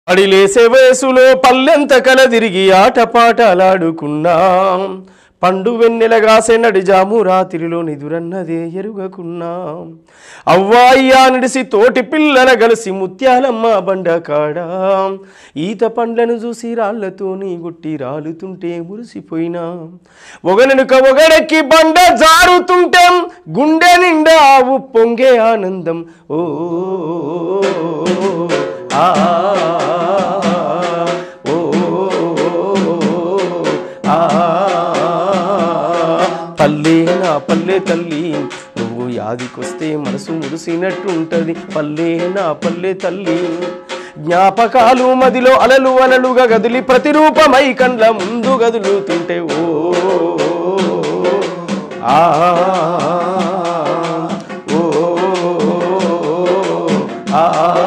అడిలేసే వయసులో పల్లెంత కల తిరిగి ఆటపాటలాడుకున్నాం పండు వెన్నెలగాసే నడిజాము రాత్రిలో నిదురన్నదే ఎరుగకున్నా అవ్వాయ్యా నడిసి తోటి పిల్లల కలిసి ముత్యాలమ్మ బండకాడ ఈత పండ్లను చూసి రాళ్లతోని గుట్టి రాలుతుంటే మురిసిపోయినా ఒగనెనుక ఒగడెక్కి బండ జారుతుంటే గుండె నిండా ఆవు పొంగే ఆనందం ఓ ఆ ఓ ఆ పల్లె నా పల్లె తల్లి నువ్వు యాదికొస్తే మనసు మురిసినట్టుంటది పల్లె నా పల్లె తల్లి జ్ఞాపకాలు మదిలో అలలు అలలుగా గదిలి ప్రతిరూపమై కండ్ల ముందు గదులుతుంటే ఓ ఆ ఓ ఆ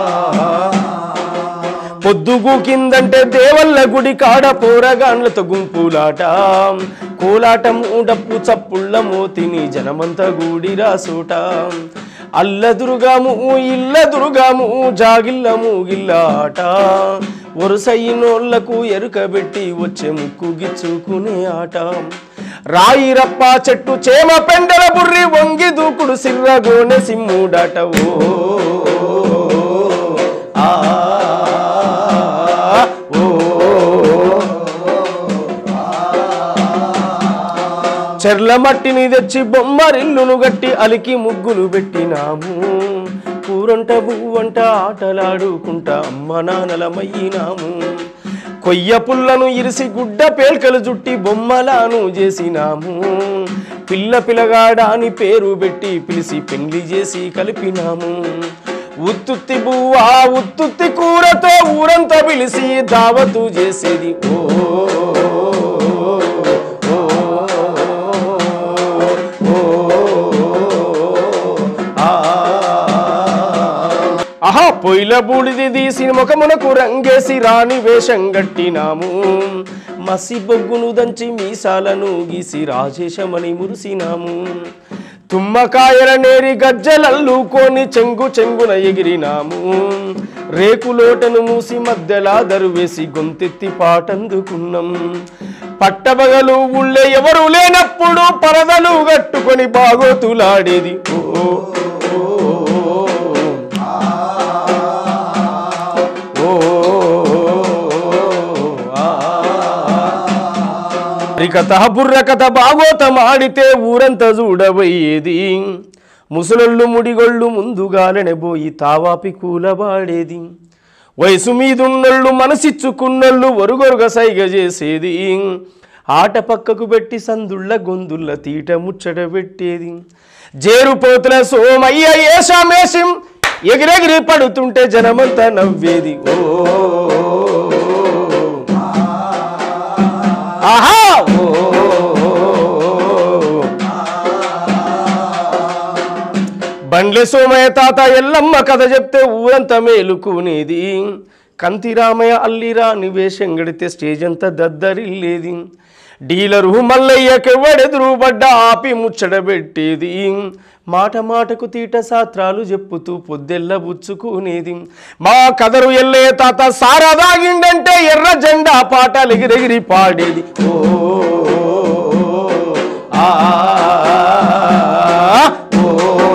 పొద్దుగు కిందంటే దేవల్ల గుడి కాడ పోరగాండ్లతో గుంపులాట కోలాటం డప్పు చప్పుళ్ళ మోతిని జనమంతా గూడి రాసూట అల్లదురుగాము ఇల్లదురుగాము జాగిల్లము గిల్లాట వరుసైనోళ్లకు ఎరుకబెట్టి వచ్చే ముక్కు గిచ్చుకునే ఆట రాయి రప్ప చెట్టు చేమ పెండల బుర్రి వంగి దూకుడు సిర్రగోనె సిమ్ముడాట ఓ ఆ ఓ చెర్ల మట్టిని తెచ్చి బొమ్మరిల్లును గట్టి అలికి ముగ్గులు పెట్టినాము కూరంట బువ్వంట ఆటలాడుకుంటా అమ్మ నాన్నలమయ్యినాము కొయ్య పుల్లను ఇరిసి గుడ్డ పేల్కలు జుట్టి బొమ్మలాను చేసినాము పిల్ల పిల్లగాడా అని పేరు పెట్టి పిలిచి పెళ్లి చేసి కలిపినాము ఉత్తుత్తి బువ్వా ఉత్తుత్తి కూరతో ఊరంతా పిలిచి దావతు చేసేది ఓ ఆహా పొయ్యిల బూడిది తీసి ముఖమునకు రంగేసి రాణి వేషం గట్టినాము మసి బొగ్గును దంచి మీసాలను గీసి రాజేశమని మురిసినాము తుమ్మకాయల నేరి గజ్జలల్లుకొని చెంగు చెంగున ఎగిరినాము రేకులోటను మూసి మధ్యలా దరువేసి గొంతెత్తి పాటందుకున్నాం పట్టబగలు ఊళ్ళే ఎవరు లేనప్పుడు పరదలు కట్టుకొని బాగోతులాడేది ఓ ఓ, ఓ, ఆ. హరికథ బుర్రకథ బాగోతం ఆడితే ఊరంతా చూడబోయేది ముసలొళ్ళు ముడిగొళ్ళు ముందుగాలనే పోయి తావాపి కూలబాడేది వయసు మీదున్నోళ్ళు మనసిచ్చుకున్నోళ్ళు ఒరుగొరుగ సైగ చేసేది ఆట పక్కకు పెట్టి సందుళ్ళ గొందుళ్ళ తీట ముచ్చట పెట్టేది జేరుపోతుల సోమయ్య ఏషామేషం ఎగిరెగిరి పడుతుంటే జనమంతా నవ్వేది ఓ ఆహా ఓ బండ్లె సోమయ్య తాత ఎల్లమ్మ కథ చెప్తే ఊరంతా మేలుకునేది కంతి రామయ్య అల్లిరా నివేశం గడితే స్టేజ్ అంతా దద్దరిల్లేది డీలరు మల్లయ్యకెవ్వడెదురు పడ్డ ఆపి ముచ్చట పెట్టేది మాట మాటకు తీట సాత్రాలు చెప్పుతూ పొద్దెల్ల బుచ్చుకునేది మా కదరు ఎల్లే తాత సారా దాగిండంటే ఎర్ర జెండా పాటలు ఎగిరెగిరి పాడేది ఓ ఆ ఓ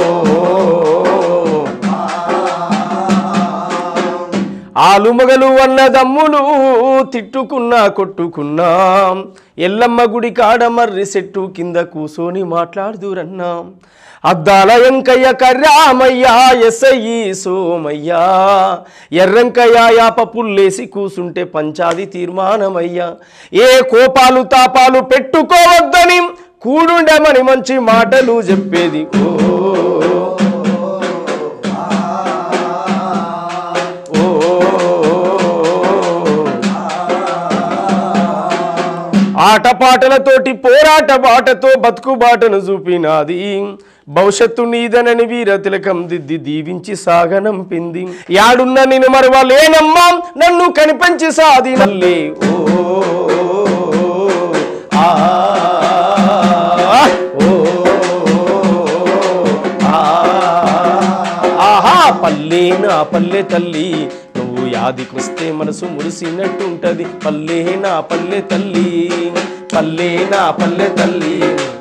ఆలుమగలు అన్నదమ్ములు తిట్టుకున్నా కొట్టుకున్నా ఎల్లమ్మ గుడి కాడ మర్రి చెట్టు కింద కూసోని మాట్లాడుదురన్నా అద్దాల ఎంకయ్య కర్రామయ్య ఎస్ఐ సోమయ్యా ఎర్రంకయ్య యాప పుల్లేసి కూసుంటే పంచాది తీర్మానమయ్యా ఏ కోపాలు తాపాలు పెట్టుకోవద్దని కూడుండమని మంచి మాటలు చెప్పేది ఓ ఆటపాటలతోటి పోరాట బాటతో బతుకు బాటను చూపినాది భవిష్యత్తు నీదనని వీర తిలకం దిద్ది దీవించి సాగనంపింది యాడున్న నేను మరవలేనమ్మా నన్ను కనిపించి సాది నల్లే ఓ ఆ ఓ ఆ ఆహా పల్లె నా పల్లె తల్లి నువ్వు యాదికొస్తే మనసు మురిసినట్టుంటది పల్లె నా పల్లె తల్లి పల్లె నా పల్లె తల్లి